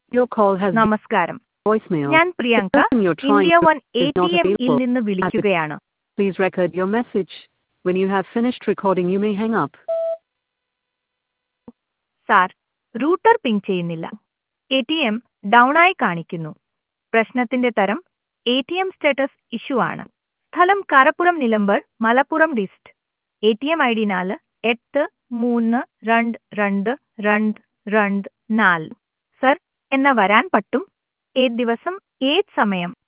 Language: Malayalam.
Your call has been നമസ്കാരം voicemail. ഞാൻ Priyanka The person you're trying India to one A is not T എമ്മിൽ available. നിന്ന് വിളിക്കുകയാണ് Please record your message. When you have finished recording, you may hang up. Sir router ping ചെയ്യുന്നില്ല എ ടി എം ഡൗൺ ആയി കാണിക്കുന്നു പ്രശ്നത്തിന്റെ തരം A T M status issue ആണ് സ്ഥലം Karappuram Nilambur Malappuram dist A T M I D നാല് എട്ട് മൂന്ന് രണ്ട് രണ്ട് രണ്ട് രണ്ട് നാല് സർ എന്ന വരാൻ പറ്റും ഏത് ദിവസം ഏത് സമയം